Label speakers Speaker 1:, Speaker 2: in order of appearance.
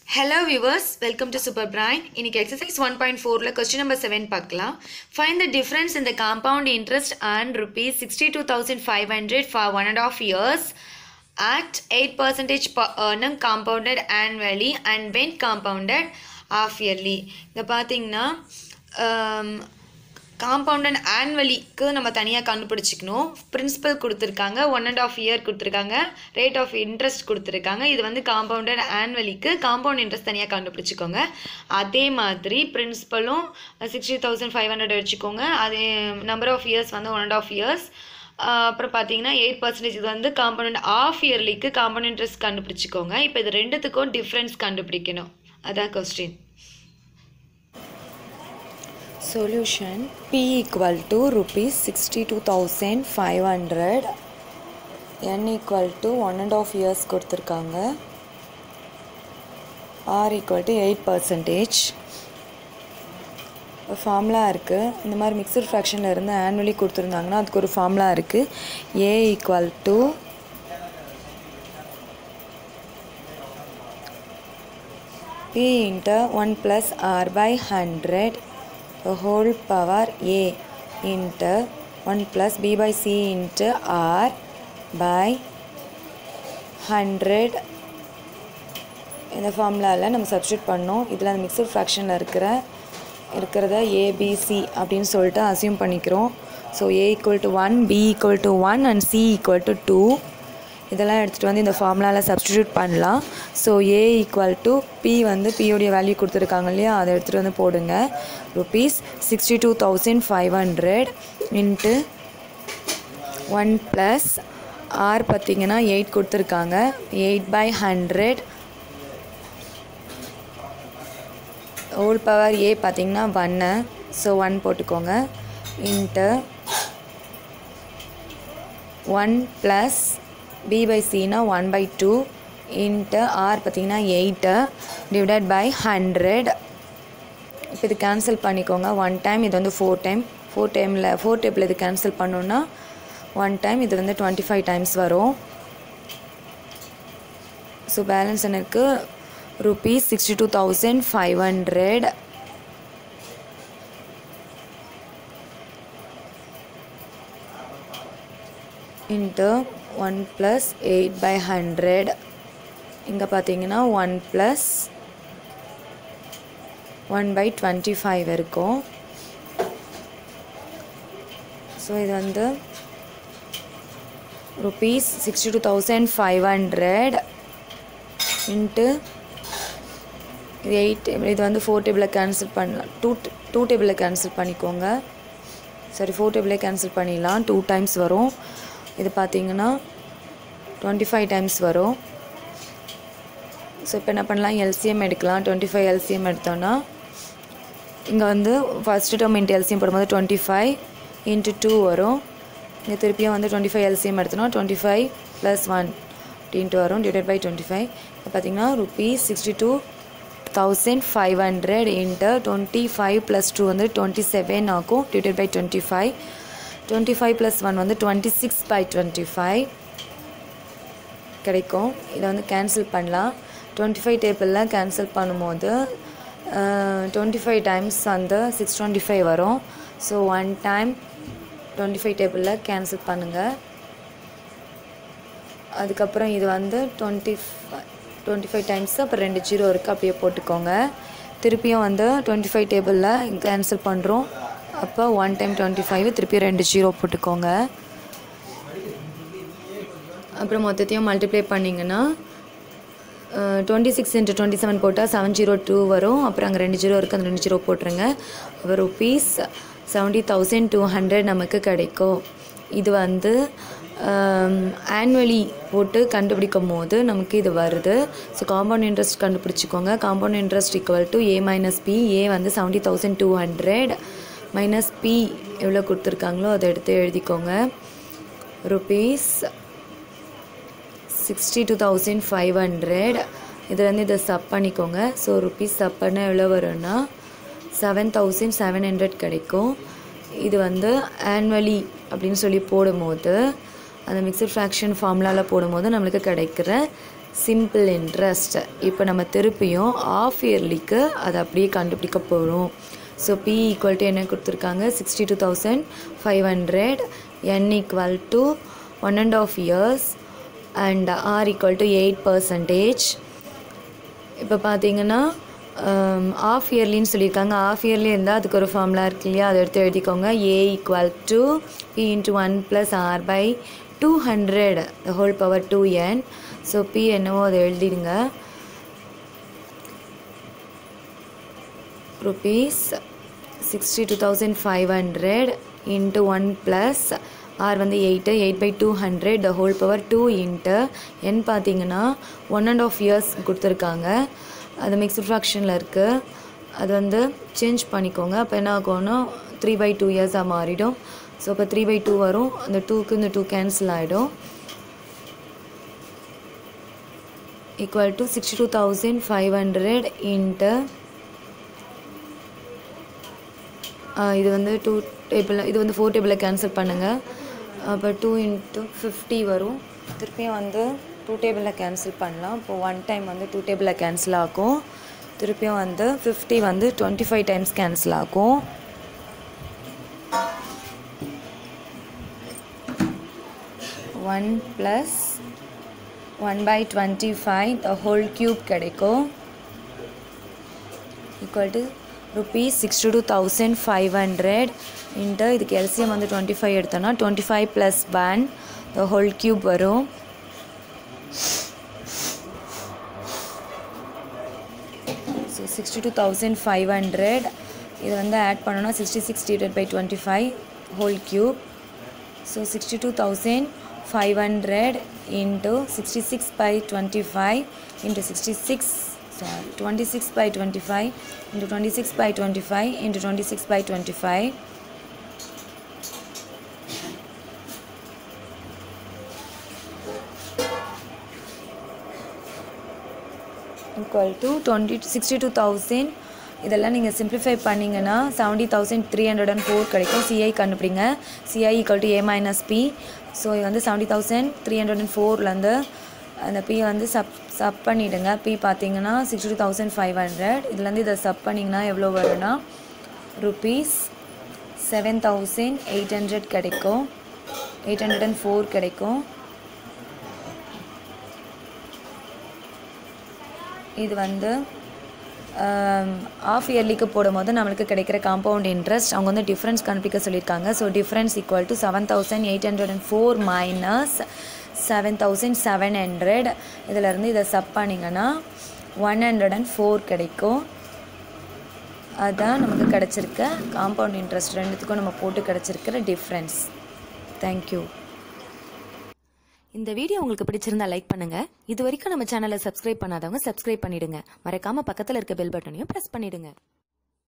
Speaker 1: hello viewers welcome to super brain இன்னைக்கு exercise one point ஃபோரில் question number seven பார்க்கலாம் find the difference இந்த compound interest and rupees sixty two thousand five hundred for one and half years at 8% per annum compounded annually and when compounded half yearly இதை பார்த்தீங்கன்னா compounded ஆனுவலிக்கு நம்ம தனியாக கண்டுபிடிச்சிக்கணும் principal கொடுத்துருக்காங்க one and half year கொடுத்துருக்காங்க rate of interest கொடுத்துருக்காங்க இது வந்து காம்பவுண்டட் ஆனுவலிக்கு காம்பவுண்ட் இன்ட்ரெஸ்ட் தனியாக கண்டுபிடிச்சிக்கோங்க அதே மாதிரி பிரின்சிபலும் சிக்ஸ்டி தௌசண்ட் ஃபைவ் ஹண்ட்ரட் வச்சுக்கோங்க அதே நம்பர் ஆஃப் இயர்ஸ் வந்து ஒன் அண்ட் ஆஃப் இயர்ஸ் அப்புறம் பார்த்தீங்கன்னா எயிட் பர்சன்டேஜ் இது வந்து காம்பனண்ட் ஆஃப் இயர்லிக்கு காம்பனண்ட் இன்ட்ரெஸ்ட் கண்டுபிடிச்சிக்கோங்க இப்போ இது ரெண்டுத்துக்கும் டிஃப்ரென்ஸ் கண்டுபிடிக்கணும் அதான் question
Speaker 2: solution p equal to rupees 62500 n equal to one and half years கொடுத்துருக்காங்க r equal to eight percentage formula இருக்குது இந்த மாதிரி மிக்சர் ஃப்ராக்ஷனில் இருந்து ஆனுவலி கொடுத்துருந்தாங்கன்னா அதுக்கு ஒரு ஃபார்முலா இருக்குது A equal to P into one plus R by hundred whole power A into one plus P by C into R by hundred இந்த ஃபார்முலாவில் நம்ம சப்ஸ்டியூட் பண்ணோம் இதில் அந்த மிக்சர் ஃப்ராக்ஷனில் இருக்கிற இருக்கிறத ஏபிசி அப்படின்னு சொல்லிட்டு அசியூம் பண்ணிக்கிறோம் so A equal to one P equal to one and C equal to two இதெல்லாம் எடுத்துகிட்டு வந்து இந்த ஃபார்முலாவில் சப்ஸ்டியூட் பண்ணலாம் so A equal to P வந்து பியோடைய வேல்யூ கொடுத்துருக்காங்க இல்லையா அதை எடுத்துகிட்டு வந்து போடுங்க rupees sixty two thousand five hundred into one plus R பார்த்திங்கன்னா எயிட் கொடுத்துருக்காங்க eight by hundred whole power A பார்த்தீங்கன்னா ஒன்று ஸோ ஒன் போட்டுக்கோங்க into one plus P by சினா one by two into R பார்த்தீங்கன்னா எயிட்டு டிவைடட் பை ஹண்ட்ரட் இப்போ இது cancel பண்ணிக்கோங்க ஒன் டைம் இது வந்து ஃபோர் டைம் ஃபோர் டைமில் ஃபோர் டேப்பில் இது கேன்சல் பண்ணோன்னா ஒன் டைம் இது வந்து டுவெண்ட்டி ஃபைவ் டைம்ஸ் வரும் ஸோ பேலன்ஸ் எனக்கு rupees 62500 into 1 plus 8 by 100 இங்கே பார்த்தீங்கன்னா 1 plus 1 by 25 இருக்கும் ஸோ இது வந்து rupees sixty two thousand five hundred into இது எயிட் இது வந்து ஃபோர் டேபிளில் கேன்சல் பண்ணலாம் டூ டூ டேபிளில் கேன்சல் பண்ணிக்கோங்க சரி ஃபோர் டேபிளே கேன்சல் பண்ணிடலாம் டூ டைம்ஸ் வரும் இது பார்த்தீங்கன்னா டுவெண்ட்டி ஃபைவ் டைம்ஸ் வரும் ஸோ இப்போ என்ன பண்ணலாம் எல்சிஎம் எடுக்கலாம் டுவெண்ட்டி ஃபைவ் எல்சிஎம் எடுத்தோன்னா இங்கே வந்து ஃபஸ்ட்டு டேர்ம் இன்ட்டு எல்சிஎம் போடும்போது டுவெண்ட்டி ஃபைவ் இன்ட்டு டூ வரும் இங்கே திருப்பியும் வந்து டுவெண்ட்டி ஃபைவ் எல்சிஎம் எடுத்தோன்னா டுவெண்ட்டி ஃபைவ் ப்ளஸ் ஒன் அப்படின்ட்டு வரும் டிவைட் பை டுவெண்ட்டி ஃபைவ் இப்போ பார்த்தீங்கன்னா rupees sixty two thousand five hundred into twenty five plus two வந்து டுவெண்ட்டி செவன் ஆகும் divide by twenty five twenty five plus one வந்து twenty six by twenty five கிடைக்கும் இதை வந்து கேன்சல் பண்ணலாம் twenty five டேபிளில் கேன்சல் பண்ணும்போது டுவெண்ட்டி ஃபைவ் டைம்ஸ் வந்து சிக்ஸ் டுவெண்ட்டி ஃபைவ் வரும் so one time twenty five டேபிளில் கேன்சல் பண்ணுங்கள் அதுக்கப்புறம் இது வந்து டுவெண்ட்டி டுவெண்ட்டி ஃபைவ் டைம்ஸ் அப்புறம் ரெண்டு ஜீரோ இருக்குது அப்படியே போட்டுக்கோங்க திருப்பியும் வந்து டுவெண்ட்டி ஃபைவ் டேபிளில் கேன்சல் பண்ணுறோம் அப்போ ஒன் டைம் டுவெண்ட்டி ஃபைவ் திருப்பியும் ரெண்டு ஜீரோ போட்டுக்கோங்க அப்புறம் மொத்தத்தையும் மல்டிப்ளை பண்ணிங்கன்னா twenty six into twenty seven போட்டால் செவன் ஜீரோ டூ வரும் அப்புறம் அங்கே ரெண்டு ஜீரோ இருக்குது அந்த ரெண்டு ஜீரோ போட்டுருங்க அப்புறம் rupees seventy thousand two hundred நமக்கு கிடைக்கும் இது வந்து ஆனுவலி போட்டு கண்டுபிடிக்கும் போது நமக்கு இது வருது ஸோ காம்பவுண்ட் இன்ட்ரெஸ்ட் கண்டுபிடிச்சிக்கோங்க compound interest equal to A minus P A வந்து seventy thousand two hundred minus P எவ்வளோ கொடுத்துருக்காங்களோ அதை எடுத்து எழுதிக்கோங்க rupees sixty two thousand five hundred இதுலேருந்து இதை சப் பண்ணிக்கோங்க ஸோ ருபீஸ் சப் பண்ணால் எவ்வளோ வரும்னா செவன் தௌசண்ட் செவன் ஹண்ட்ரட் கிடைக்கும் இது வந்து ஆனுவலி அப்படின்னு சொல்லி போடும்போது அந்த மிக்சட் ஃப்ராக்ஷன் ஃபார்முலாவில் போடும்போது நம்மளுக்கு கிடைக்கிற சிம்பிள் இன்ட்ரெஸ்ட் இப்போ நம்ம திருப்பியும் ஆஃப் இயர்லிக்கு அதை அப்படியே கண்டுபிடிக்க போகிறோம் ஸோ பி ஈக்குவல் டு என்ன கொடுத்துருக்காங்க sixty two thousand five hundred N equal to one and half years and R equal to eight percentage இப்போ பார்த்தீங்கன்னா ஆஃப் இயர்லின்னு சொல்லியிருக்காங்க ஆஃப் இயர்லி இருந்தால் அதுக்கு ஒரு ஃபார்முலா இருக்கு இல்லையா அதை எடுத்து எழுதிக்கோங்க A equal to P into one plus R by two hundred the whole power two N so P என்னவோ அதை எழுதிடுங்க rupees sixty two thousand five hundred into one plus R வந்து eight eight by two hundred the whole power two into N பார்த்தீங்கன்னா one and half years கொடுத்துருக்காங்க அது mixed ஃப்ராக்ஷனில் இருக்குது அது வந்து சேஞ்ச் பண்ணிக்கோங்க அப்போ என்ன ஆகும்னா த்ரீ பை டூ இயர்ஸாக மாறிடும் ஸோ இப்போ த்ரீ பை டூ வரும் அந்த டூக்கு இந்த டூ கேன்சல் ஆகிடும் equal to sixty two thousand five hundred into இது வந்து டூ டேபிள் இது வந்து ஃபோர் டேபிளில் கேன்சல் பண்ணுங்கள் அப்போ டூ இன்ட்டு ஃபிஃப்டி வரும் திருப்பியும் வந்து டூ டேபிளில் கேன்சல் பண்ணலாம் இப்போ ஒன் டைம் வந்து டூ டேபிளில் கேன்சல் ஆகும் திருப்பியும் வந்து ஃபிஃப்டி வந்து டுவெண்ட்டி ஃபைவ் டைம்ஸ் கேன்சல் ஆகும் one plus one by twenty five the whole cube கிடைக்கும் equal to rupees sixty two thousand five hundred into இதுக்கு எல்சிஎம் வந்து டுவெண்ட்டி ஃபைவ் எடுத்தோன்னா twenty five plus one the whole cube வரும் so sixty two thousand five hundred இது வந்து add பண்ணோன்னா sixty six divide by twenty five whole cube so sixty two thousand five hundred into sixty six by twenty five into sixty six sorry 26 by 25 into 26 by 25 into 26 by 25 equal to 20 62,000 இதெல்லாம் நீங்கள் simplify பண்ணிங்கன்னா seventy thousand three hundred and four கிடைக்கும் CI கண்டுபிடிங்க CI equal to A minus P so இது வந்து seventy thousand three hundred and ஃபோர்லேருந்து அந்த P வந்து சப் சப் பண்ணிவிடுங்க பி பார்த்தீங்கன்னா sixty two thousand five hundred இதுலேருந்து இதை சப் பண்ணிங்கன்னா எவ்வளோ வரும்னா rupees seven thousand eight hundred கிடைக்கும் எயிட் ஹண்ட்ரட் அண்ட் ஃபோர் கிடைக்கும் இது வந்து ஆஃப் இயர்லிக்கு போடும்போது நம்மளுக்கு கிடைக்கிற காம்பவுண்ட் இன்ட்ரெஸ்ட் அவங்க வந்து டிஃப்ரென்ஸ் கண்டுபிடிக்க சொல்லியிருக்காங்க so difference equal to seven thousand eight hundred and four minus seven thousand seven hundred இதிலேருந்து இதை சப் பண்ணிங்கன்னா ஒன் ஹண்ட்ரட் அண்ட் ஃபோர் கிடைக்கும் அதுதான் நமக்கு கிடச்சிருக்க காம்பவுண்ட் இன்ட்ரெஸ்ட் ரெண்டுத்துக்கும் நம்ம போட்டு கிடச்சிருக்கிற டிஃப்ரென்ஸ் தேங்க்யூ
Speaker 3: இந்த வீடியோ உங்களுக்கு பிடிச்சிருந்தா லைக் பண்ணுங்க இது வரைக்கும் நம்ம சேனலை சப்ஸ்கிரைப் பண்ணாதவங்க சப்ஸ்கிரைப் பண்ணிடுங்க மறக்காம பக்கத்துல இருக்க பெல் பட்டனையும் பிரஸ் பண்ணிடுங்க